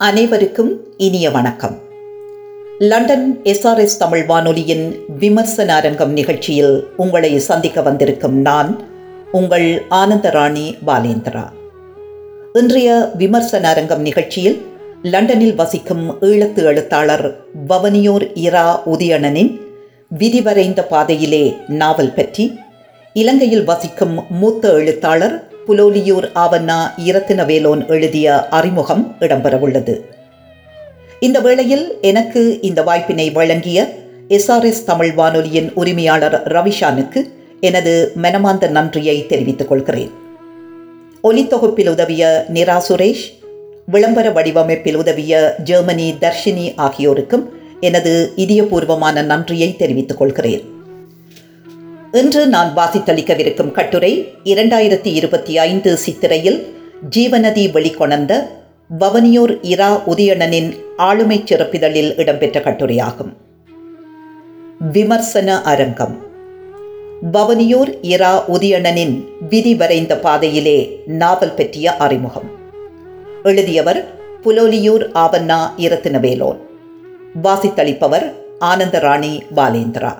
அனைவருக்கும் இனிய வணக்கம் லண்டன் எஸ்ஆர்எஸ் தமிழ் வானொலியின் விமர்சன அரங்கம் நிகழ்ச்சியில் உங்களை சந்திக்க வந்திருக்கும் நான் உங்கள் ஆனந்தராணி பாலேந்திரா இன்றைய விமர்சன அரங்கம் நிகழ்ச்சியில் லண்டனில் வசிக்கும் ஈழத்து எழுத்தாளர் பவனியோர் இரா உதயணனின் விதிவரைந்த பாதையிலே நாவல் பற்றி இலங்கையில் வசிக்கும் மூத்த எழுத்தாளர் புலோலியூர் ஆவண்ணா இரத்தினவேலோன் எழுதிய அறிமுகம் இடம்பெறவுள்ளது இந்த வேளையில் எனக்கு இந்த வாய்ப்பினை வழங்கிய எஸ்ஆர்எஸ் தமிழ் வானொலியின் உரிமையாளர் ரவிஷானுக்கு எனது மனமார்ந்த நன்றியை தெரிவித்துக் கொள்கிறேன் ஒலித்தொகுப்பில் உதவிய நிரா சுரேஷ் விளம்பர வடிவமைப்பில் உதவிய ஜெர்மனி தர்ஷினி ஆகியோருக்கும் எனது இதயபூர்வமான நன்றியை தெரிவித்துக் கொள்கிறேன் இன்று நான் வாசித்தளிக்கவிருக்கும் கட்டுரை இரண்டாயிரத்தி இருபத்தி ஐந்து சித்திரையில் ஜீவநதி வெளிக்கொணர்ந்த வவனியூர் இரா உதயணனின் ஆளுமை சிறப்பிதழில் இடம்பெற்ற கட்டுரையாகும் விமர்சன அரங்கம் பவனியூர் இரா உதயணனின் விதி வரைந்த பாதையிலே நாவல் பற்றிய அறிமுகம் எழுதியவர் புலோலியூர் ஆவண்ணா இரத்தினவேலோன் வாசித்தளிப்பவர் ஆனந்தராணி பாலேந்திரா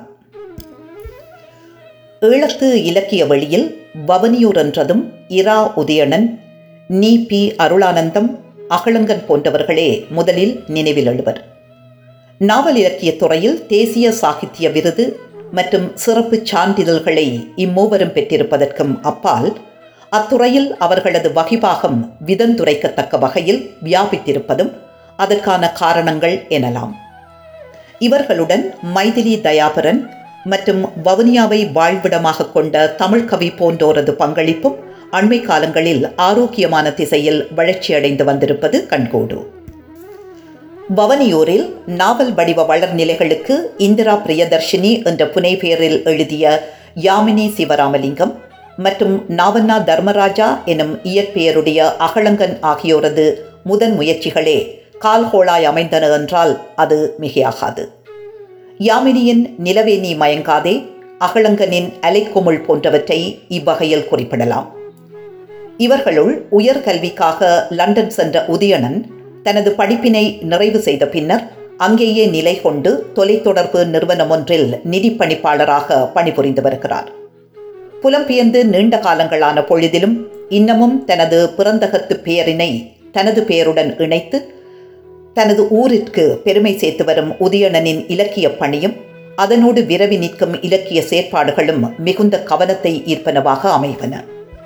ஈழத்து இலக்கிய வழியில் பவனியூர் என்றதும் இரா உதயணன் நீ பி அருளானந்தம் அகலங்கன் போன்றவர்களே முதலில் நினைவில் எழுவர் நாவல் இலக்கிய துறையில் தேசிய சாகித்ய விருது மற்றும் சிறப்பு சான்றிதழ்களை இம்மூவரும் பெற்றிருப்பதற்கும் அப்பால் அத்துறையில் அவர்களது வகிபாகம் விதந்துரைக்கத்தக்க வகையில் வியாபித்திருப்பதும் அதற்கான காரணங்கள் எனலாம் இவர்களுடன் மைதிலி தயாபரன் மற்றும் வவுனியாவை வாழ்விடமாக கொண்ட தமிழ் கவி போன்றோரது பங்களிப்பும் அண்மை காலங்களில் ஆரோக்கியமான திசையில் வளர்ச்சியடைந்து வந்திருப்பது கண்கூடு பவனியூரில் நாவல் வடிவ வளர்நிலைகளுக்கு இந்திரா பிரியதர்ஷினி என்ற புனைபெயரில் எழுதிய யாமினி சிவராமலிங்கம் மற்றும் நாவண்ணா தர்மராஜா எனும் இயற்பெயருடைய அகலங்கன் ஆகியோரது முதன் முயற்சிகளே கால்கோளாய் அமைந்தன என்றால் அது மிகையாகாது யாமினியின் நிலவே நீ மயங்காதே அகலங்கனின் அலைக்குமிழ் போன்றவற்றை இவ்வகையில் குறிப்பிடலாம் இவர்களுள் உயர்கல்விக்காக லண்டன் சென்ற உதயணன் தனது படிப்பினை நிறைவு செய்த பின்னர் அங்கேயே நிலை கொண்டு தொலைத்தொடர்பு நிறுவனம் ஒன்றில் நிதி பணிப்பாளராக பணிபுரிந்து வருகிறார் புலம்பெயர்ந்து நீண்ட காலங்களான பொழுதிலும் இன்னமும் தனது பிறந்தகத்து பெயரினை தனது பெயருடன் இணைத்து தனது ஊரிற்கு பெருமை சேர்த்து வரும் உதயணனின் இலக்கிய பணியும் அதனோடு விரவி நிற்கும் இலக்கிய செயற்பாடுகளும் மிகுந்த கவனத்தை ஈர்ப்பனவாக அமைவன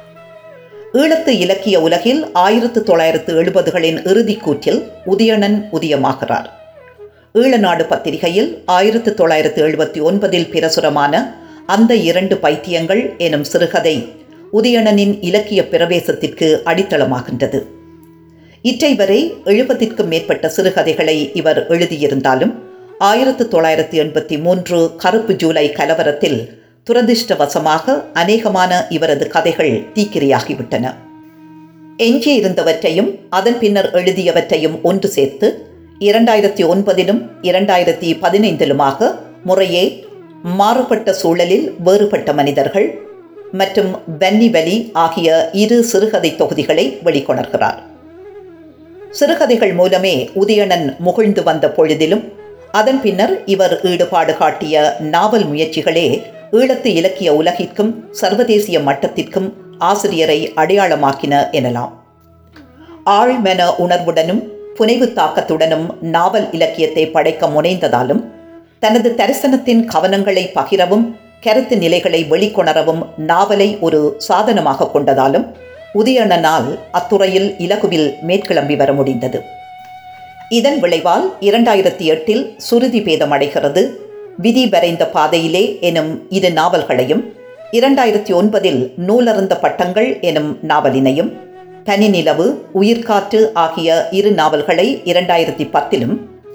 ஈழத்து இலக்கிய உலகில் ஆயிரத்து தொள்ளாயிரத்து எழுபதுகளின் இறுதிக்கூற்றில் உதயணன் உதயமாகிறார் ஈழநாடு பத்திரிகையில் ஆயிரத்து தொள்ளாயிரத்து எழுபத்தி ஒன்பதில் பிரசுரமான அந்த இரண்டு பைத்தியங்கள் எனும் சிறுகதை உதயணனின் இலக்கிய பிரவேசத்திற்கு அடித்தளமாகின்றது இற்றை வரை எழுபதிற்கும் மேற்பட்ட சிறுகதைகளை இவர் எழுதியிருந்தாலும் ஆயிரத்து தொள்ளாயிரத்து எண்பத்தி மூன்று கருப்பு ஜூலை கலவரத்தில் துரதிருஷ்டவசமாக அநேகமான இவரது கதைகள் தீக்கிரையாகிவிட்டன எஞ்சி இருந்தவற்றையும் அதன் பின்னர் எழுதியவற்றையும் ஒன்று சேர்த்து இரண்டாயிரத்தி ஒன்பதிலும் இரண்டாயிரத்தி பதினைந்திலுமாக முறையே மாறுபட்ட சூழலில் வேறுபட்ட மனிதர்கள் மற்றும் பன்னி வலி ஆகிய இரு சிறுகதை தொகுதிகளை வெளிக்கொணர்கிறார் சிறுகதைகள் மூலமே உதயணன் முகிழ்ந்து வந்த பொழுதிலும் அதன் பின்னர் இவர் ஈடுபாடு காட்டிய நாவல் முயற்சிகளே ஈழத்து இலக்கிய உலகிற்கும் சர்வதேசிய மட்டத்திற்கும் ஆசிரியரை அடையாளமாக்கின எனலாம் ஆழ்மென உணர்வுடனும் புனைவு தாக்கத்துடனும் நாவல் இலக்கியத்தை படைக்க முனைந்ததாலும் தனது தரிசனத்தின் கவனங்களை பகிரவும் கருத்து நிலைகளை வெளிக்கொணரவும் நாவலை ஒரு சாதனமாக கொண்டதாலும் உதயணனால் அத்துறையில் இலகுவில் மேற்கிளம்பி வர முடிந்தது இதன் விளைவால் இரண்டாயிரத்தி எட்டில் சுருதி பேதம் அடைகிறது விதி வரைந்த பாதையிலே எனும் இரு நாவல்களையும் இரண்டாயிரத்தி ஒன்பதில் நூலருந்த பட்டங்கள் எனும் நாவலினையும் தனிநிலவு உயிர்காற்று ஆகிய இரு நாவல்களை இரண்டாயிரத்தி பத்திலும்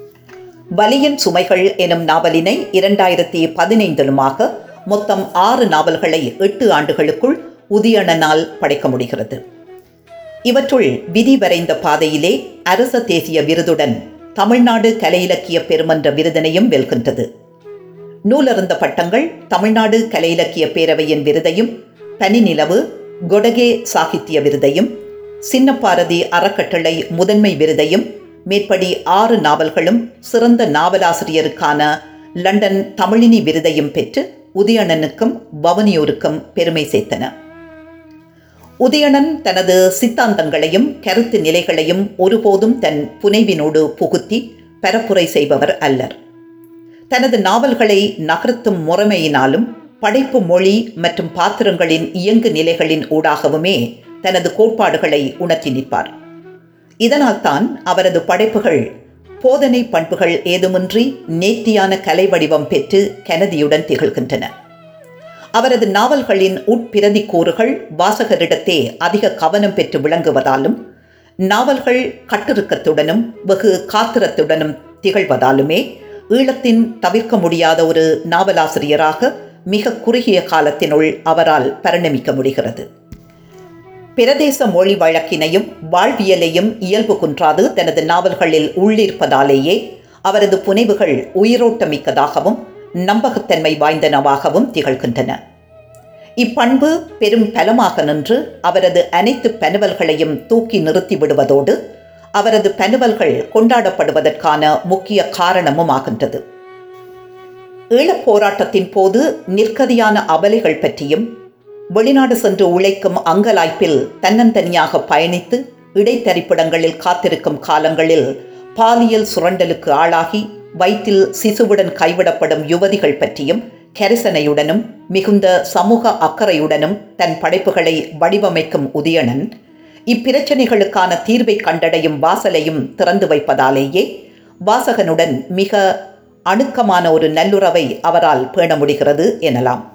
வலியின் சுமைகள் எனும் நாவலினை இரண்டாயிரத்தி பதினைந்திலுமாக மொத்தம் ஆறு நாவல்களை எட்டு ஆண்டுகளுக்குள் உதயணனால் படைக்க முடிகிறது இவற்றுள் விதி வரைந்த பாதையிலே அரச தேசிய விருதுடன் தமிழ்நாடு கலை இலக்கிய பெருமன்ற விருதினையும் வெல்கின்றது நூலருந்த பட்டங்கள் தமிழ்நாடு கலை இலக்கிய பேரவையின் விருதையும் தனிநிலவு கொடகே சாகித்ய விருதையும் சின்னப்பாரதி அறக்கட்டளை முதன்மை விருதையும் மேற்படி ஆறு நாவல்களும் சிறந்த நாவலாசிரியருக்கான லண்டன் தமிழினி விருதையும் பெற்று உதயணனுக்கும் பவனியூருக்கும் பெருமை சேர்த்தன உதயணன் தனது சித்தாந்தங்களையும் கருத்து நிலைகளையும் ஒருபோதும் தன் புனைவினோடு புகுத்தி பரப்புரை செய்பவர் அல்லர் தனது நாவல்களை நகர்த்தும் முறைமையினாலும் படைப்பு மொழி மற்றும் பாத்திரங்களின் இயங்கு நிலைகளின் ஊடாகவுமே தனது கோட்பாடுகளை உணர்த்தி நிற்பார் இதனால்தான் அவரது படைப்புகள் போதனை பண்புகள் ஏதுமின்றி நேர்த்தியான கலை வடிவம் பெற்று கனதியுடன் திகழ்கின்றன அவரது நாவல்களின் உட்பிரதி கூறுகள் வாசகரிடத்தே அதிக கவனம் பெற்று விளங்குவதாலும் நாவல்கள் கட்டிருக்கத்துடனும் வெகு காத்திரத்துடனும் திகழ்வதாலுமே ஈழத்தின் தவிர்க்க முடியாத ஒரு நாவலாசிரியராக மிக குறுகிய காலத்தினுள் அவரால் பரிணமிக்க முடிகிறது பிரதேச மொழி வழக்கினையும் வாழ்வியலையும் இயல்பு குன்றாது தனது நாவல்களில் உள்ளிருப்பதாலேயே அவரது புனைவுகள் உயிரோட்டமிக்கதாகவும் நம்பகத்தன்மை வாய்ந்தனவாகவும் திகழ்கின்றன இப்பண்பு பெரும் பலமாக நின்று அவரது அனைத்து பனுவல்களையும் தூக்கி நிறுத்தி விடுவதோடு அவரது பனுவல்கள் கொண்டாடப்படுவதற்கான முக்கிய காரணமும் ஆகின்றது ஈழப் போராட்டத்தின் போது நிற்கதியான அபலைகள் பற்றியும் வெளிநாடு சென்று உழைக்கும் அங்கலாய்ப்பில் தன்னந்தனியாக பயணித்து இடைத்தரிப்பிடங்களில் காத்திருக்கும் காலங்களில் பாலியல் சுரண்டலுக்கு ஆளாகி வயிற்றில் சிசுவுடன் கைவிடப்படும் யுவதிகள் பற்றியும் கரிசனையுடனும் மிகுந்த சமூக அக்கறையுடனும் தன் படைப்புகளை வடிவமைக்கும் உதயணன் இப்பிரச்சனைகளுக்கான தீர்வை கண்டடையும் வாசலையும் திறந்து வைப்பதாலேயே வாசகனுடன் மிக அணுக்கமான ஒரு நல்லுறவை அவரால் பேண முடிகிறது எனலாம்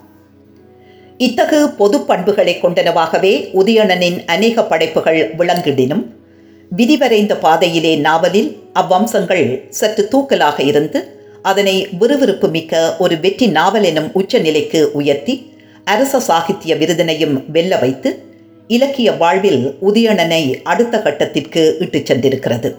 இத்தகு பொது பண்புகளை கொண்டனவாகவே உதயணனின் அநேக படைப்புகள் விளங்கிடினும் விதிவரைந்த பாதையிலே நாவலில் அவ்வம்சங்கள் சற்று தூக்கலாக இருந்து அதனை விறுவிறுப்பு மிக்க ஒரு வெற்றி நாவல் எனும் உச்சநிலைக்கு உயர்த்தி அரச சாகித்ய விருதினையும் வெல்ல வைத்து இலக்கிய வாழ்வில் உதயணனை அடுத்த கட்டத்திற்கு இட்டுச் சென்றிருக்கிறது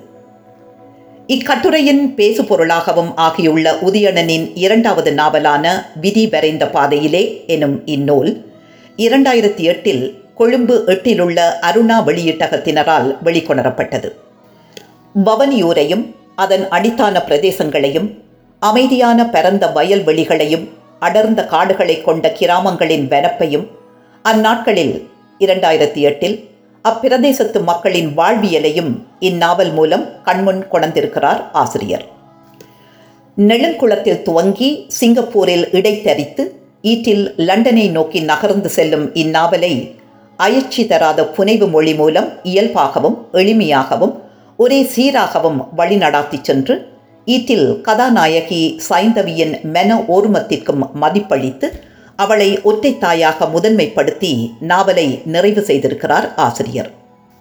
இக்கட்டுரையின் பேசுபொருளாகவும் ஆகியுள்ள உதயணனின் இரண்டாவது நாவலான விதி வரைந்த பாதையிலே எனும் இந்நூல் இரண்டாயிரத்தி எட்டில் கொழும்பு எட்டிலுள்ள அருணா வெளியீட்டகத்தினரால் வெளிக்கொணரப்பட்டது பவனியூரையும் அதன் அடித்தான பிரதேசங்களையும் அமைதியான பரந்த வயல்வெளிகளையும் அடர்ந்த காடுகளை கொண்ட கிராமங்களின் வனப்பையும் அந்நாட்களில் இரண்டாயிரத்தி எட்டில் அப்பிரதேசத்து மக்களின் வாழ்வியலையும் இந்நாவல் மூலம் கண்முன் கொணர்ந்திருக்கிறார் ஆசிரியர் நெடுங்குளத்தில் துவங்கி சிங்கப்பூரில் இடைத்தரித்து ஈட்டில் லண்டனை நோக்கி நகர்ந்து செல்லும் இந்நாவலை அயற்சி தராத புனைவு மொழி மூலம் இயல்பாகவும் எளிமையாகவும் ஒரே சீராகவும் வழிநடாத்தி சென்று ஈட்டில் கதாநாயகி சைந்தவியின் மென ஓர்மத்திற்கும் மதிப்பளித்து அவளை ஒற்றை தாயாக முதன்மைப்படுத்தி நாவலை நிறைவு செய்திருக்கிறார் ஆசிரியர்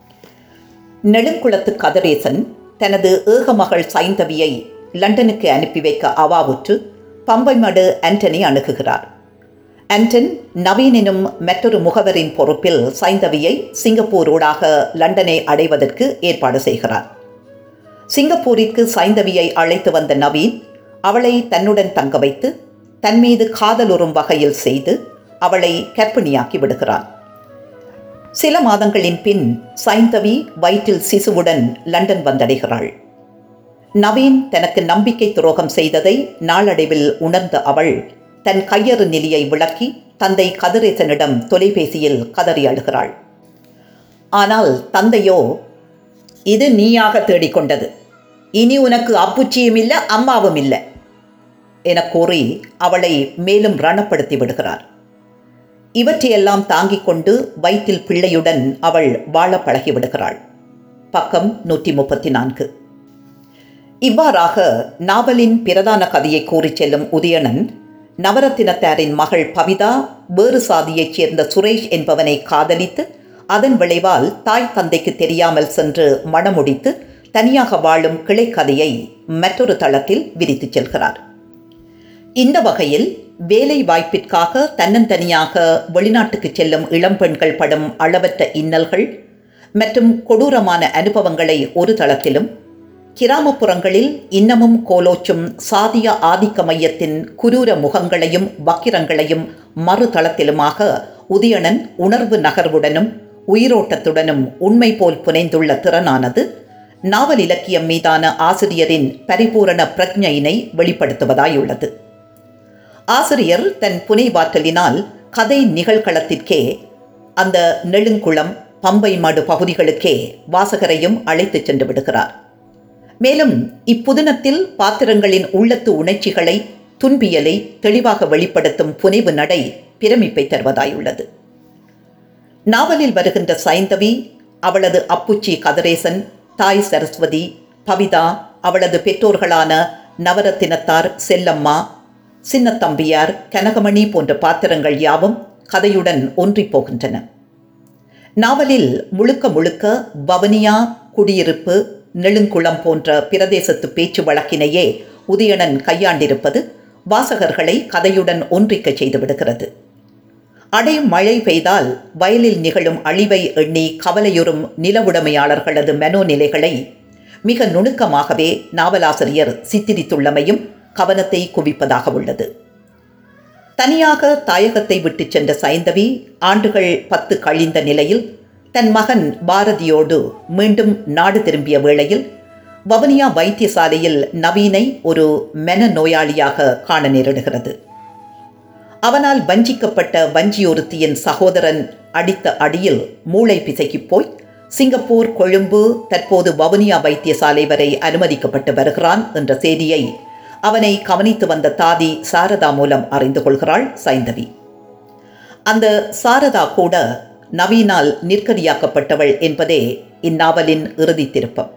நெடுங்குளத்து கதிரேசன் தனது ஏகமகள் சைந்தவியை லண்டனுக்கு அனுப்பி வைக்க அவாவுற்று பம்பைமடு ஆண்டனி அணுகுகிறார் ஆண்டன் நவீன் எனும் மற்றொரு முகவரின் பொறுப்பில் சைந்தவியை சிங்கப்பூரூடாக லண்டனை அடைவதற்கு ஏற்பாடு செய்கிறார் சிங்கப்பூரிற்கு சைந்தவியை அழைத்து வந்த நவீன் அவளை தன்னுடன் தங்க வைத்து தன் மீது காதலுறும் வகையில் செய்து அவளை கர்ப்பிணியாக்கி விடுகிறான் சில மாதங்களின் பின் சைந்தவி வயிற்றில் சிசுவுடன் லண்டன் வந்தடைகிறாள் நவீன் தனக்கு நம்பிக்கை துரோகம் செய்ததை நாளடைவில் உணர்ந்த அவள் தன் கையறு நிலையை விளக்கி தந்தை கதிரேசனிடம் தொலைபேசியில் கதறி அழுகிறாள் ஆனால் தந்தையோ இது நீயாக தேடிக்கொண்டது இனி உனக்கு அப்புச்சியும் இல்லை அம்மாவும் இல்லை என கூறி அவளை மேலும் ரணப்படுத்தி விடுகிறார் இவற்றையெல்லாம் தாங்கிக் கொண்டு வயிற்றில் பிள்ளையுடன் அவள் வாழ பழகி விடுகிறாள் பக்கம் நூற்றி முப்பத்தி நான்கு இவ்வாறாக நாவலின் பிரதான கதையை கூறிச் செல்லும் உதயணன் நவரத்தினத்தாரின் மகள் பவிதா வேறு சாதியைச் சேர்ந்த சுரேஷ் என்பவனை காதலித்து அதன் விளைவால் தாய் தந்தைக்கு தெரியாமல் சென்று மணமுடித்து தனியாக வாழும் கிளைக்கதையை மற்றொரு தளத்தில் விரித்துச் செல்கிறார் இந்த வகையில் வேலை வாய்ப்பிற்காக தன்னந்தனியாக வெளிநாட்டுக்கு செல்லும் இளம்பெண்கள் படும் அளவற்ற இன்னல்கள் மற்றும் கொடூரமான அனுபவங்களை ஒரு தளத்திலும் கிராமப்புறங்களில் இன்னமும் கோலோச்சும் சாதிய ஆதிக்க மையத்தின் குரூர முகங்களையும் வக்கிரங்களையும் மறுதளத்திலுமாக உதயணன் உணர்வு நகர்வுடனும் உயிரோட்டத்துடனும் உண்மை போல் புனைந்துள்ள திறனானது நாவல் இலக்கியம் மீதான ஆசிரியரின் பரிபூரண பிரஜையினை வெளிப்படுத்துவதாயுள்ளது ஆசிரியர் தன் புனைவாற்றலினால் கதை நிகழ்களத்திற்கே அந்த நெடுங்குளம் பம்பை மடு பகுதிகளுக்கே வாசகரையும் அழைத்துச் சென்று விடுகிறார் மேலும் இப்புதினத்தில் பாத்திரங்களின் உள்ளத்து உணர்ச்சிகளை துன்பியலை தெளிவாக வெளிப்படுத்தும் புனைவு நடை பிரமிப்பை தருவதாயுள்ளது நாவலில் வருகின்ற சைந்தவி அவளது அப்புச்சி கதிரேசன் தாய் சரஸ்வதி பவிதா அவளது பெற்றோர்களான நவரத்தினத்தார் செல்லம்மா சின்னத்தம்பியார் கனகமணி போன்ற பாத்திரங்கள் யாவும் கதையுடன் ஒன்றிப் போகின்றன நாவலில் முழுக்க முழுக்க வவனியா குடியிருப்பு நெடுங்குளம் போன்ற பிரதேசத்து பேச்சு வழக்கினையே உதயணன் கையாண்டிருப்பது வாசகர்களை கதையுடன் ஒன்றிக்கச் செய்துவிடுகிறது அடை மழை பெய்தால் வயலில் நிகழும் அழிவை எண்ணி கவலையுறும் நிலவுடைமையாளர்களது மனோநிலைகளை மிக நுணுக்கமாகவே நாவலாசிரியர் சித்தரித்துள்ளமையும் கவனத்தை குவிப்பதாக உள்ளது தனியாக தாயகத்தை விட்டுச் சென்ற சைந்தவி ஆண்டுகள் பத்து கழிந்த நிலையில் தன் மகன் பாரதியோடு மீண்டும் நாடு திரும்பிய வேளையில் வவனியா வைத்தியசாலையில் நவீனை ஒரு மென நோயாளியாக காண நேரிடுகிறது அவனால் வஞ்சிக்கப்பட்ட வஞ்சியொருத்தியின் சகோதரன் அடித்த அடியில் மூளை பிசைக்கிப் போய் சிங்கப்பூர் கொழும்பு தற்போது வவுனியா வைத்தியசாலை வரை அனுமதிக்கப்பட்டு வருகிறான் என்ற செய்தியை அவனை கவனித்து வந்த தாதி சாரதா மூலம் அறிந்து கொள்கிறாள் சைந்தவி அந்த சாரதா கூட நவீனால் நிற்கதியாக்கப்பட்டவள் என்பதே இந்நாவலின் இறுதி திருப்பம்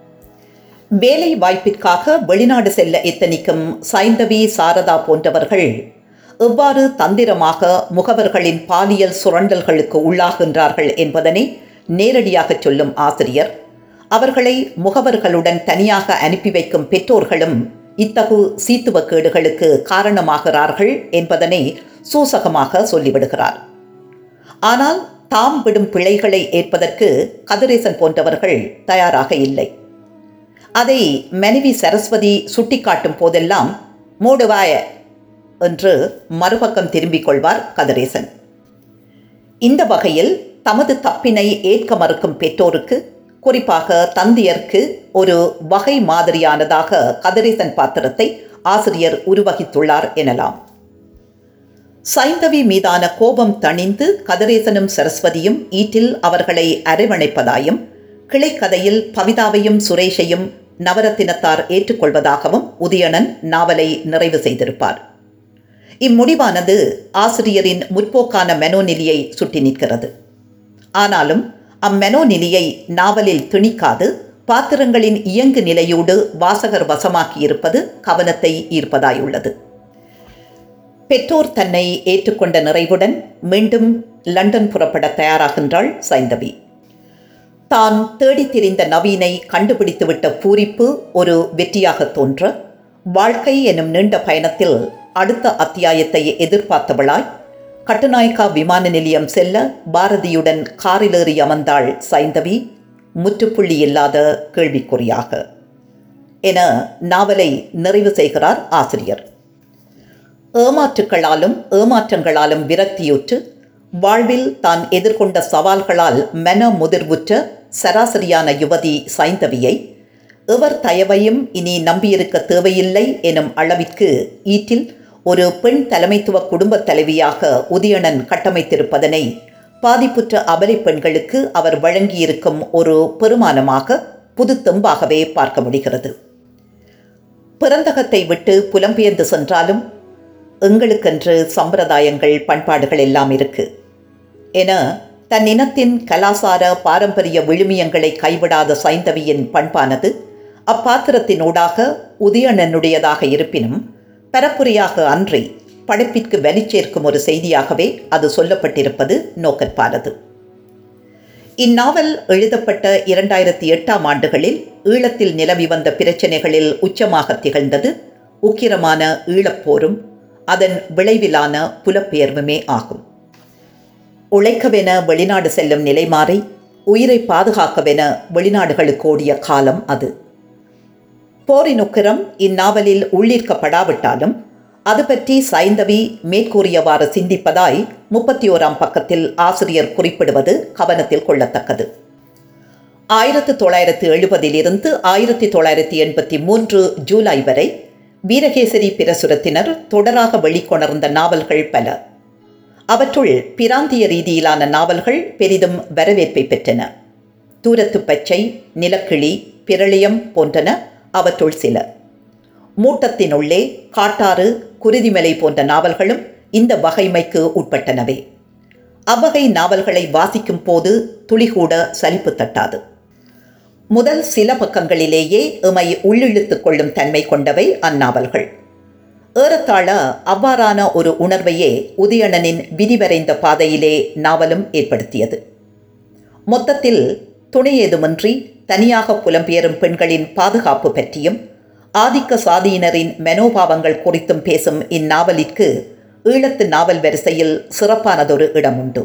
வேலை வாய்ப்பிற்காக வெளிநாடு செல்ல எத்தனிக்கும் சைந்தவி சாரதா போன்றவர்கள் எவ்வாறு தந்திரமாக முகவர்களின் பாலியல் சுரண்டல்களுக்கு உள்ளாகின்றார்கள் என்பதனை நேரடியாக சொல்லும் ஆசிரியர் அவர்களை முகவர்களுடன் தனியாக அனுப்பி வைக்கும் பெற்றோர்களும் இத்தகு சீத்துவக்கேடுகளுக்கு காரணமாகிறார்கள் என்பதனை சூசகமாக சொல்லிவிடுகிறார் ஆனால் தாம் விடும் பிழைகளை ஏற்பதற்கு கதிரேசன் போன்றவர்கள் தயாராக இல்லை அதை மனைவி சரஸ்வதி சுட்டிக்காட்டும் போதெல்லாம் மூடுவாய என்று மறுபக்கம் திரும்பிக் கொள்வார் கதிரேசன் இந்த வகையில் தமது தப்பினை ஏற்க மறுக்கும் பெற்றோருக்கு குறிப்பாக தந்தையர்க்கு ஒரு வகை மாதிரியானதாக கதிரேசன் பாத்திரத்தை ஆசிரியர் உருவகித்துள்ளார் எனலாம் சைந்தவி மீதான கோபம் தணிந்து கதிரேசனும் சரஸ்வதியும் ஈட்டில் அவர்களை அரவணைப்பதாயும் கிளைக்கதையில் பவிதாவையும் சுரேஷையும் நவரத்தினத்தார் ஏற்றுக்கொள்வதாகவும் உதயணன் நாவலை நிறைவு செய்திருப்பார் இம்முடிவானது ஆசிரியரின் முற்போக்கான மெனோநிலியை சுட்டி நிற்கிறது ஆனாலும் அம்மெனோநிலியை நாவலில் திணிக்காது பாத்திரங்களின் இயங்கு நிலையோடு வாசகர் வசமாக்கியிருப்பது கவனத்தை ஈர்ப்பதாயுள்ளது பெற்றோர் தன்னை ஏற்றுக்கொண்ட நிறைவுடன் மீண்டும் லண்டன் புறப்பட தயாராகின்றாள் சைந்தவி தான் தேடித் திரிந்த நவீனை கண்டுபிடித்துவிட்ட பூரிப்பு ஒரு வெற்றியாக தோன்ற வாழ்க்கை எனும் நீண்ட பயணத்தில் அடுத்த அத்தியாயத்தை எதிர்பார்த்தவளாய் கட்டுநாயக்கா விமான நிலையம் செல்ல பாரதியுடன் காரிலேறி அமர்ந்தாள் சைந்தவி முற்றுப்புள்ளி இல்லாத கேள்விக்குறியாக என நாவலை நிறைவு செய்கிறார் ஆசிரியர் ஏமாற்றுக்களாலும் ஏமாற்றங்களாலும் விரக்தியுற்று வாழ்வில் தான் எதிர்கொண்ட சவால்களால் மன முதிர்வுற்ற சராசரியான யுவதி சைந்தவியை எவர் தயவையும் இனி நம்பியிருக்க தேவையில்லை எனும் அளவிற்கு ஈட்டில் ஒரு பெண் தலைமைத்துவ குடும்பத் தலைவியாக உதயணன் கட்டமைத்திருப்பதனை பாதிப்புற்ற அபலை பெண்களுக்கு அவர் வழங்கியிருக்கும் ஒரு பெருமானமாக புது தெம்பாகவே பார்க்க முடிகிறது பிறந்தகத்தை விட்டு புலம்பெயர்ந்து சென்றாலும் எங்களுக்கென்று சம்பிரதாயங்கள் பண்பாடுகள் எல்லாம் இருக்கு என தன் இனத்தின் கலாசார பாரம்பரிய விழுமியங்களை கைவிடாத சைந்தவியின் பண்பானது அப்பாத்திரத்தினூடாக உதயணனுடையதாக இருப்பினும் பரப்புரையாக அன்றி படைப்பிற்கு வலிச்சேர்க்கும் ஒரு செய்தியாகவே அது சொல்லப்பட்டிருப்பது நோக்கற்பாலது இந்நாவல் எழுதப்பட்ட இரண்டாயிரத்தி எட்டாம் ஆண்டுகளில் ஈழத்தில் நிலவி வந்த பிரச்சனைகளில் உச்சமாக திகழ்ந்தது உக்கிரமான ஈழப்போரும் அதன் விளைவிலான புலப்பெயர்வுமே ஆகும் உழைக்கவென வெளிநாடு செல்லும் நிலை மாறி உயிரை பாதுகாக்கவென வெளிநாடுகளுக்கு ஓடிய காலம் அது போரின் உக்கிரம் இந்நாவலில் உள்ளீர்க்கப்படாவிட்டாலும் அது பற்றி சைந்தவி மேற்கூறியவாறு சிந்திப்பதாய் முப்பத்தி ஓராம் பக்கத்தில் ஆசிரியர் குறிப்பிடுவது கவனத்தில் கொள்ளத்தக்கது ஆயிரத்து தொள்ளாயிரத்து எழுபதிலிருந்து ஆயிரத்தி தொள்ளாயிரத்தி எண்பத்தி மூன்று ஜூலை வரை வீரகேசரி பிரசுரத்தினர் தொடராக வெளிக்கொணர்ந்த நாவல்கள் பல அவற்றுள் பிராந்திய ரீதியிலான நாவல்கள் பெரிதும் வரவேற்பை பெற்றன தூரத்து பச்சை நிலக்கிளி பிரளயம் போன்றன அவற்றுள் சில மூட்டத்தினுள்ளே காட்டாறு குருதிமலை போன்ற நாவல்களும் இந்த வகைமைக்கு உட்பட்டனவே அவ்வகை நாவல்களை வாசிக்கும் போது துளிகூட சலிப்பு தட்டாது முதல் சில பக்கங்களிலேயே எமை உள்ளிழுத்துக் கொள்ளும் தன்மை கொண்டவை அந்நாவல்கள் ஏறத்தாழ அவ்வாறான ஒரு உணர்வையே உதயணனின் விதிவரைந்த பாதையிலே நாவலும் ஏற்படுத்தியது மொத்தத்தில் துணை ஏதுமின்றி தனியாக புலம்பெயரும் பெண்களின் பாதுகாப்பு பற்றியும் ஆதிக்க சாதியினரின் மனோபாவங்கள் குறித்தும் பேசும் இந்நாவலிற்கு ஈழத்து நாவல் வரிசையில் சிறப்பானதொரு இடம் உண்டு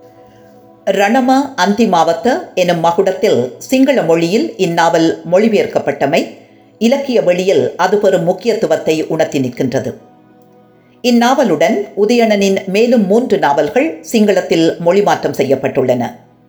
ரணம அந்திமாவத்த எனும் மகுடத்தில் சிங்கள மொழியில் இந்நாவல் மொழிபெயர்க்கப்பட்டமை இலக்கிய வெளியில் அது பெறும் முக்கியத்துவத்தை உணர்த்தி நிற்கின்றது இந்நாவலுடன் உதயணனின் மேலும் மூன்று நாவல்கள் சிங்களத்தில் மொழிமாற்றம் செய்யப்பட்டுள்ளன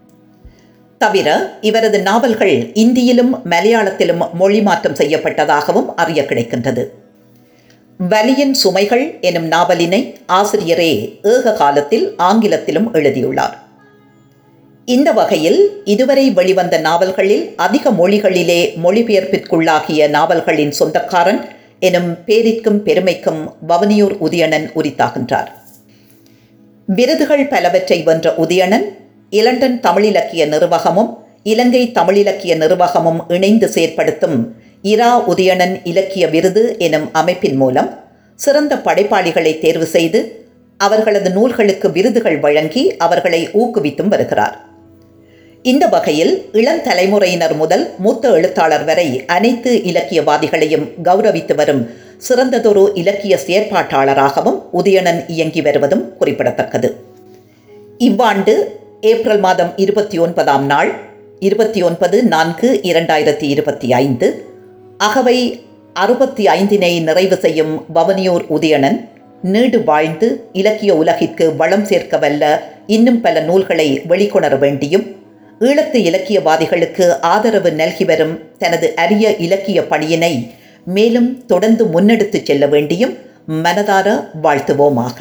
தவிர இவரது நாவல்கள் இந்தியிலும் மலையாளத்திலும் மொழிமாற்றம் செய்யப்பட்டதாகவும் அறிய கிடைக்கின்றது வலியின் சுமைகள் எனும் நாவலினை ஆசிரியரே ஏக காலத்தில் ஆங்கிலத்திலும் எழுதியுள்ளார் இந்த வகையில் இதுவரை வெளிவந்த நாவல்களில் அதிக மொழிகளிலே மொழிபெயர்ப்பிற்குள்ளாகிய நாவல்களின் சொந்தக்காரன் எனும் பேரிற்கும் பெருமைக்கும் வவனியூர் உதயணன் உரித்தாகின்றார் விருதுகள் பலவற்றை வென்ற உதயணன் இலண்டன் தமிழிலக்கிய நிர்வாகமும் இலங்கை தமிழிலக்கிய நிர்வாகமும் இணைந்து செயற்படுத்தும் இரா உதயணன் இலக்கிய விருது எனும் அமைப்பின் மூலம் சிறந்த படைப்பாளிகளை தேர்வு செய்து அவர்களது நூல்களுக்கு விருதுகள் வழங்கி அவர்களை ஊக்குவித்தும் வருகிறார் இந்த வகையில் இளந்தலைமுறையினர் முதல் மூத்த எழுத்தாளர் வரை அனைத்து இலக்கியவாதிகளையும் கௌரவித்து வரும் சிறந்ததொரு இலக்கிய செயற்பாட்டாளராகவும் உதயணன் இயங்கி வருவதும் குறிப்பிடத்தக்கது இவ்வாண்டு ஏப்ரல் மாதம் இருபத்தி ஒன்பதாம் நாள் இருபத்தி ஒன்பது நான்கு இரண்டாயிரத்தி இருபத்தி ஐந்து அகவை அறுபத்தி ஐந்தினை நிறைவு செய்யும் வவனியூர் உதயணன் நீடு வாழ்ந்து இலக்கிய உலகிற்கு வளம் சேர்க்க வல்ல இன்னும் பல நூல்களை வெளிக்கொணர வேண்டியும் ஈழத்து இலக்கியவாதிகளுக்கு ஆதரவு நல்கி வரும் தனது அரிய இலக்கிய பணியினை மேலும் தொடர்ந்து முன்னெடுத்துச் செல்ல வேண்டியும் மனதார வாழ்த்துவோமாக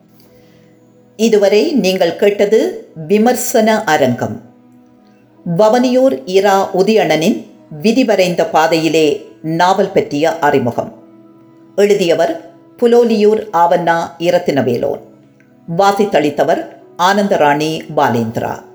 இதுவரை நீங்கள் கேட்டது விமர்சன அரங்கம் வவனியூர் இரா உதயணனின் விதிவரைந்த பாதையிலே நாவல் பற்றிய அறிமுகம் எழுதியவர் புலோலியூர் ஆவண்ணா இரத்தினவேலோன் வாசித்தளித்தவர் ஆனந்தராணி பாலேந்திரா